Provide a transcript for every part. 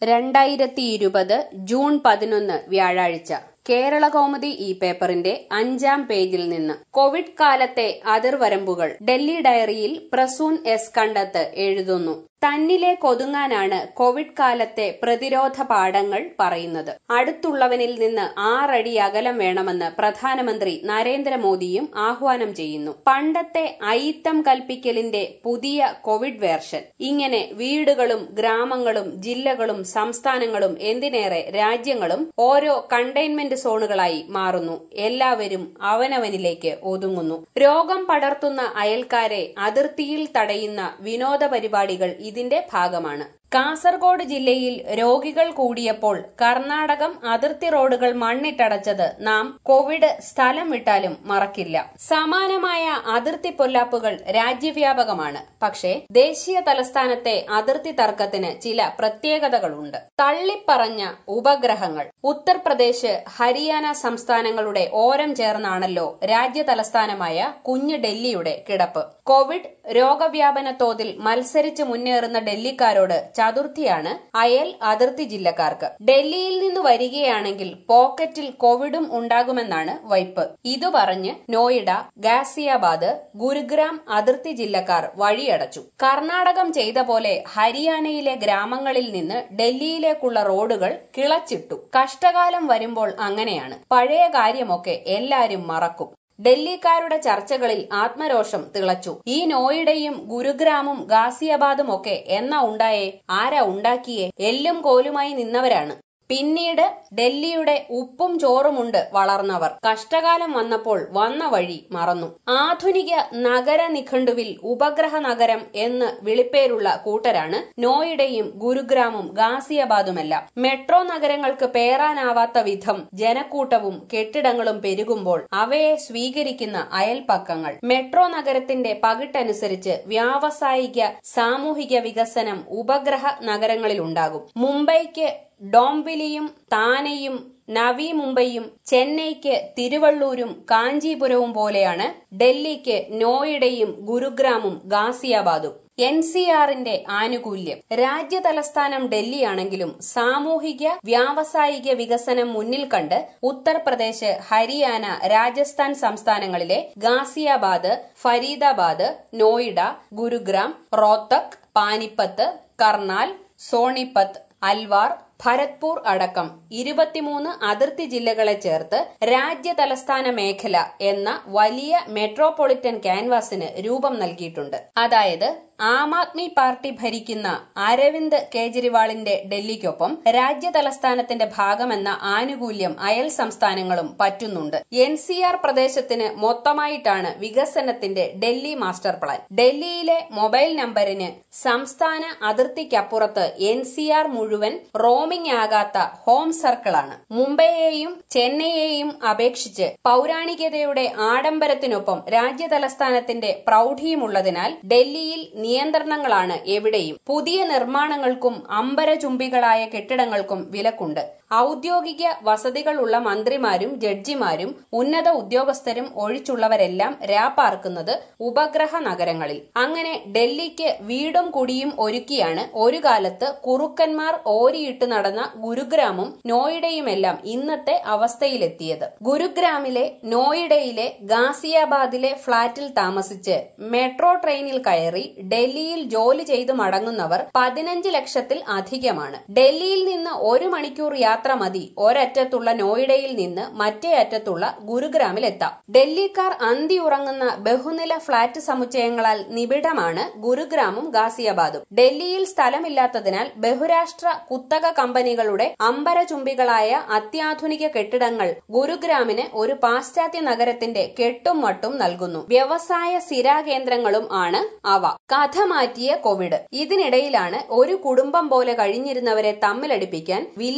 രണ്ടായിരത്തി ഇരുപത് ജൂൺ പതിനൊന്ന് വ്യാഴാഴ്ച കേരള കൗമുദി ഈ പേപ്പറിന്റെ അഞ്ചാം പേജിൽ നിന്ന് കോവിഡ് കാലത്തെ അതിർവരമ്പുകൾ ഡൽഹി ഡയറിയിൽ പ്രസൂൻ എസ് കണ്ടത്ത് എഴുതുന്നു തന്നിലെ കൊതുങ്ങാനാണ് കോവിഡ് കാലത്തെ പ്രതിരോധ പാഠങ്ങൾ പറയുന്നത് അടുത്തുള്ളവനിൽ നിന്ന് ആറടി അകലം വേണമെന്ന് പ്രധാനമന്ത്രി നരേന്ദ്രമോദിയും ആഹ്വാനം ചെയ്യുന്നു പണ്ടത്തെ അയിത്തം കൽപ്പിക്കലിന്റെ പുതിയ കോവിഡ് വേർഷൻ ഇങ്ങനെ വീടുകളും ഗ്രാമങ്ങളും ജില്ലകളും സംസ്ഥാനങ്ങളും എന്തിനേറെ രാജ്യങ്ങളും ഓരോ കണ്ടെയ്ൻമെന്റ് സോണുകളായി മാറുന്നു എല്ലാവരും അവനവനിലേക്ക് ഒതുങ്ങുന്നു രോഗം പടർത്തുന്ന അയൽക്കാരെ അതിർത്തിയിൽ തടയുന്ന വിനോദ പരിപാടികൾ ഇതിന്റെ ഭാഗമാണ് കാസർഗോഡ് ജില്ലയിൽ രോഗികൾ കൂടിയപ്പോൾ കർണാടകം അതിർത്തി റോഡുകൾ മണ്ണിട്ടടച്ചത് നാം കോവിഡ് സ്ഥലം വിട്ടാലും മറക്കില്ല സമാനമായ അതിർത്തി പൊല്ലാപ്പുകൾ രാജ്യവ്യാപകമാണ് പക്ഷേ ദേശീയ തലസ്ഥാനത്തെ അതിർത്തി തർക്കത്തിന് ചില പ്രത്യേകതകളുണ്ട് തള്ളിപ്പറഞ്ഞ ഉപഗ്രഹങ്ങൾ ഉത്തർപ്രദേശ് ഹരിയാന സംസ്ഥാനങ്ങളുടെ ഓരം ചേർന്നാണല്ലോ രാജ്യ തലസ്ഥാനമായ കുഞ്ഞ് ഡൽഹിയുടെ കിടപ്പ് കോവിഡ് രോഗവ്യാപന തോതിൽ മത്സരിച്ച് മുന്നേറുന്ന ഡൽഹിക്കാരോട് ചതുർത്ഥിയാണ് അയൽ അതിർത്തി ജില്ലക്കാർക്ക് ഡൽഹിയിൽ നിന്ന് വരികയാണെങ്കിൽ പോക്കറ്റിൽ കോവിഡും ഉണ്ടാകുമെന്നാണ് വൈപ്പ് ഇതു പറഞ്ഞ് നോയിഡ ഗാസിയാബാദ് ഗുരുഗ്രാം അതിർത്തി ജില്ലക്കാർ വഴിയടച്ചു കർണാടകം ചെയ്ത പോലെ ഹരിയാനയിലെ ഗ്രാമങ്ങളിൽ നിന്ന് ഡൽഹിയിലേക്കുള്ള റോഡുകൾ കിളച്ചിട്ടു കഷ്ടകാലം വരുമ്പോൾ അങ്ങനെയാണ് പഴയ കാര്യമൊക്കെ എല്ലാരും മറക്കും ഡൽഹിക്കാരുടെ ചർച്ചകളിൽ ആത്മരോഷം തിളച്ചു ഈ നോയിഡയും ഗുരുഗ്രാമും ഗാസിയാബാദും ഒക്കെ എന്നാ ഉണ്ടായേ ആരാ ഉണ്ടാക്കിയേ എല്ലും കോലുമായി നിന്നവരാണ് പിന്നീട് ഡൽഹിയുടെ ഉപ്പും ചോറുമുണ്ട് വളർന്നവർ കഷ്ടകാലം വന്നപ്പോൾ വന്ന വഴി മറന്നു ആധുനിക നഗര നിഘണ്ടുവിൽ ഉപഗ്രഹ നഗരം എന്ന് വിളിപ്പേരുള്ള കൂട്ടരാണ് നോയിഡയും ഗുരുഗ്രാമും ഗാസിയാബാദുമെല്ലാം മെട്രോ നഗരങ്ങൾക്ക് പേറാനാവാത്ത വിധം ജനക്കൂട്ടവും കെട്ടിടങ്ങളും പെരുകുമ്പോൾ അവയെ സ്വീകരിക്കുന്ന അയൽപ്പക്കങ്ങൾ മെട്രോ നഗരത്തിന്റെ പകിട്ടനുസരിച്ച് വ്യാവസായിക സാമൂഹിക വികസനം ഉപഗ്രഹ നഗരങ്ങളിലുണ്ടാകും മുംബൈക്ക് ഡോംബിലിയും താനെയും നവി മുംബൈയും ചെന്നൈക്ക് തിരുവള്ളൂരും കാഞ്ചീപുരവും പോലെയാണ് ഡൽഹിക്ക് നോയിഡയും ഗുരുഗ്രാമും ഗാസിയാബാദും എൻ സി ആറിന്റെ ആനുകൂല്യം രാജ്യ തലസ്ഥാനം ഡൽഹിയാണെങ്കിലും സാമൂഹിക വ്യാവസായിക വികസനം മുന്നിൽ കണ്ട് ഉത്തർപ്രദേശ് ഹരിയാന രാജസ്ഥാൻ സംസ്ഥാനങ്ങളിലെ ഗാസിയാബാദ് ഫരീദാബാദ് നോയിഡ ഗുരുഗ്രാം റോത്തക് പാനിപ്പത്ത് കർണാൽ സോണിപത്ത് അൽവാർ ഭരത്പൂർ അടക്കം ഇരുപത്തിമൂന്ന് അതിർത്തി ജില്ലകളെ ചേർത്ത് രാജ്യ തലസ്ഥാന മേഖല എന്ന വലിയ മെട്രോപൊളിറ്റൻ ക്യാൻവാസിന് രൂപം നൽകിയിട്ടുണ്ട് അതായത് ആം ആദ്മി പാർട്ടി ഭരിക്കുന്ന അരവിന്ദ് കേജ്രിവാളിന്റെ ഡൽഹിക്കൊപ്പം രാജ്യ തലസ്ഥാനത്തിന്റെ ഭാഗമെന്ന ആനുകൂല്യം അയൽ സംസ്ഥാനങ്ങളും പറ്റുന്നുണ്ട് എൻ സി ആർ പ്രദേശത്തിന് മൊത്തമായിട്ടാണ് വികസനത്തിന്റെ ഡൽഹി മാസ്റ്റർ പ്ലാൻ ഡൽഹിയിലെ മൊബൈൽ നമ്പറിന് സംസ്ഥാന അതിർത്തിക്കപ്പുറത്ത് എൻ സി ആർ മുഴുവൻ റോമിംഗ് ആകാത്ത ഹോം സർക്കിളാണ് മുംബൈയെയും ചെന്നൈയെയും അപേക്ഷിച്ച് പൌരാണികതയുടെ ആഡംബരത്തിനൊപ്പം രാജ്യ തലസ്ഥാനത്തിന്റെ പ്രൌഢിയുമുള്ളതിനാൽ ഡൽഹിയിൽ നിയന്ത്രണങ്ങളാണ് എവിടെയും പുതിയ നിർമ്മാണങ്ങൾക്കും അമ്പരചുംബികളായ കെട്ടിടങ്ങൾക്കും വിലക്കുണ്ട് ഔദ്യോഗിക വസതികളുള്ള മന്ത്രിമാരും ജഡ്ജിമാരും ഉന്നത ഉദ്യോഗസ്ഥരും ഒഴിച്ചുള്ളവരെല്ലാം രാപ്പാർക്കുന്നത് ഉപഗ്രഹ നഗരങ്ങളിൽ അങ്ങനെ ഡൽഹിക്ക് വീടും കുടിയും ഒരുക്കിയാണ് ഒരു കാലത്ത് കുറുക്കന്മാർ ഓരിയിട്ട് നടന്ന ഗുരുഗ്രാമും നോയിഡയുമെല്ലാം ഇന്നത്തെ അവസ്ഥയിലെത്തിയത് ഗുരുഗ്രാമിലെ നോയിഡയിലെ ഗാസിയാബാദിലെ ഫ്ളാറ്റിൽ താമസിച്ച് മെട്രോ ട്രെയിനിൽ കയറി ഡൽഹിയിൽ ജോലി ചെയ്തു മടങ്ങുന്നവർ പതിനഞ്ച് ലക്ഷത്തിൽ അധികമാണ് ഡൽഹിയിൽ നിന്ന് ഒരു മണിക്കൂർ യാത്ര മതി ഒരറ്റത്തുള്ള നോയിഡയിൽ നിന്ന് മറ്റേ അറ്റത്തുള്ള ഗുരുഗ്രാമിലെത്താം ഡൽഹിക്കാർ അന്തി ഉറങ്ങുന്ന ബഹുനില ഫ്ളാറ്റ് സമുച്ചയങ്ങളാൽ നിബിഡമാണ് ഗുരുഗ്രാമും ഗാസിയാബാദും ഡൽഹിയിൽ സ്ഥലമില്ലാത്തതിനാൽ ബഹുരാഷ്ട്ര കുത്തക കമ്പനികളുടെ അമ്പരചുംബികളായ അത്യാധുനിക കെട്ടിടങ്ങൾ ഗുരുഗ്രാമിന് ഒരു പാശ്ചാത്യ നഗരത്തിന്റെ കെട്ടും മട്ടും നൽകുന്നു വ്യവസായ സ്ഥിരാകേന്ദ്രങ്ങളും ആണ് അവ കഥ മാറ്റിയ കോവിഡ് ഇതിനിടയിലാണ് ഒരു കുടുംബം പോലെ കഴിഞ്ഞിരുന്നവരെ തമ്മിലടിപ്പിക്കാൻ വില്ലനായ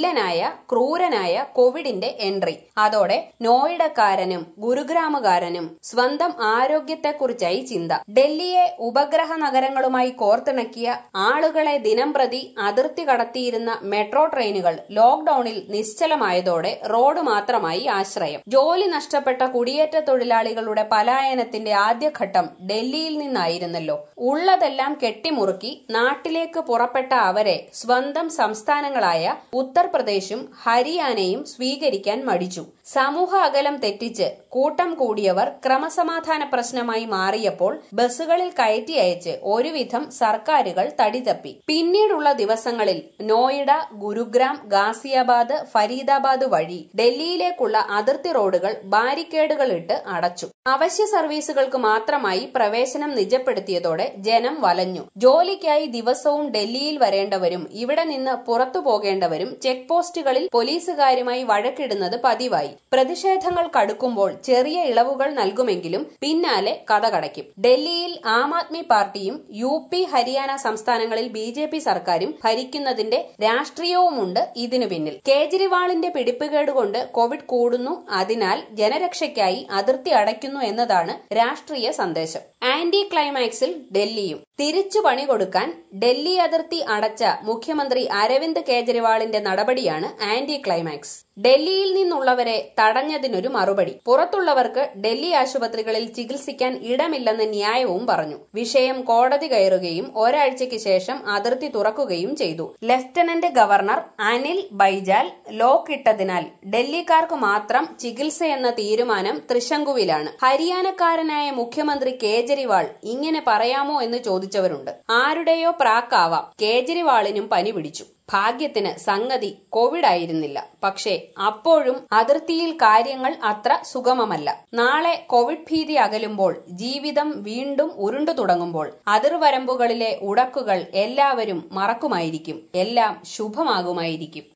ക്രൂരനായ കോവിഡിന്റെ എൻട്രി അതോടെ നോയിഡക്കാരനും ഗുരുഗ്രാമുകാരനും സ്വന്തം ആരോഗ്യത്തെക്കുറിച്ചായി ചിന്ത ഡൽഹിയെ ഉപഗ്രഹ നഗരങ്ങളുമായി കോർത്തിണക്കിയ ആളുകളെ ദിനം പ്രതി അതിർത്തി കടത്തിയിരുന്ന മെട്രോ ട്രെയിനുകൾ ലോക്ഡൌണിൽ നിശ്ചലമായതോടെ റോഡ് മാത്രമായി ആശ്രയം ജോലി നഷ്ടപ്പെട്ട കുടിയേറ്റ തൊഴിലാളികളുടെ പലായനത്തിന്റെ ആദ്യഘട്ടം ഡൽഹിയിൽ നിന്നായിരുന്നല്ലോ ഉള്ളതെല്ലാം കെട്ടിമുറുക്കി നാട്ടിലേക്ക് പുറപ്പെട്ട അവരെ സ്വന്തം സംസ്ഥാനങ്ങളായ ഉത്തർപ്രദേശും ഹരിയാനയും സ്വീകരിക്കാൻ മടിച്ചു സമൂഹ അകലം തെറ്റിച്ച് കൂട്ടം കൂടിയവർ ക്രമസമാധാന പ്രശ്നമായി മാറിയപ്പോൾ ബസ്സുകളിൽ കയറ്റി അയച്ച് ഒരുവിധം സർക്കാരുകൾ തടിതപ്പി പിന്നീടുള്ള ദിവസങ്ങളിൽ നോയിഡ ഗുരുഗ്രാം ഗാസിയാബാദ് ഫരീദാബാദ് വഴി ഡൽഹിയിലേക്കുള്ള അതിർത്തി റോഡുകൾ ബാരിക്കേഡുകൾ ഇട്ട് അടച്ചു അവശ്യ സർവീസുകൾക്ക് മാത്രമായി പ്രവേശനം നിജപ്പെടുത്തിയതോടെ ജനം വലഞ്ഞു ജോലിക്കായി ദിവസവും ഡൽഹിയിൽ വരേണ്ടവരും ഇവിടെ നിന്ന് പുറത്തു പോകേണ്ടവരും ചെക്ക് പോസ്റ്റുകളിൽ പോലീസുകാരുമായി വഴക്കിടുന്നത് പതിവായി പ്രതിഷേധങ്ങൾ കടുക്കുമ്പോൾ ചെറിയ ഇളവുകൾ നൽകുമെങ്കിലും പിന്നാലെ കഥ കടയ്ക്കും ഡൽഹിയിൽ ആം ആദ്മി പാർട്ടിയും യു പി ഹരിയാന സംസ്ഥാനങ്ങളിൽ ബി ജെ പി സർക്കാരും ഭരിക്കുന്നതിന്റെ രാഷ്ട്രീയവുമുണ്ട് ഇതിനു പിന്നിൽ കേജ്രിവാളിന്റെ പിടിപ്പുകേട് കൊണ്ട് കോവിഡ് കൂടുന്നു അതിനാൽ ജനരക്ഷയ്ക്കായി അതിർത്തി അടയ്ക്കുന്നു എന്നതാണ് രാഷ്ട്രീയ സന്ദേശം ആന്റി ക്ലൈമാക്സിൽ ഡൽഹിയും തിരിച്ചു പണി കൊടുക്കാൻ ഡൽഹി അതിർത്തി അടച്ച മുഖ്യമന്ത്രി അരവിന്ദ് കേജ്രിവാളിന്റെ നടപടിയാണ് ആന്റി ക്ലൈമാക്സ് ഡൽഹിയിൽ നിന്നുള്ളവരെ തടഞ്ഞതിനൊരു മറുപടി പുറത്തുള്ളവർക്ക് ഡൽഹി ആശുപത്രികളിൽ ചികിത്സിക്കാൻ ഇടമില്ലെന്ന ന്യായവും പറഞ്ഞു വിഷയം കോടതി കയറുകയും ഒരാഴ്ചയ്ക്ക് ശേഷം അതിർത്തി തുറക്കുകയും ചെയ്തു lieutenant governor Anil Baijal lock ഇട്ടതിനാൽ ഡൽഹിക്കാർക്ക് മാത്രം ചികിത്സയെന്ന തീരുമാനം തൃശങ്കുവിലാണ് ഹരിയാനക്കാരനായ മുഖ്യമന്ത്രി കേജ്രിവാൾ ഇങ്ങനെ പറയാമോ എന്ന് ചോദിച്ചവരുണ്ട് ആരുടെയോ പ്രാക്കാവാം കേജ്രിവാളിനും പനി പിടിച്ചു ഭാഗ്യത്തിന് സംഗതി കോവിഡ് ആയിരുന്നില്ല പക്ഷേ അപ്പോഴും അതിർത്തിയിൽ കാര്യങ്ങൾ അത്ര സുഗമമല്ല നാളെ കോവിഡ് ഭീതി അകലുമ്പോൾ ജീവിതം വീണ്ടും ഉരുണ്ടു തുടങ്ങുമ്പോൾ അതിർവരമ്പുകളിലെ ഉടക്കുകൾ എല്ലാവരും മറക്കുമായിരിക്കും എല്ലാം ശുഭമാകുമായിരിക്കും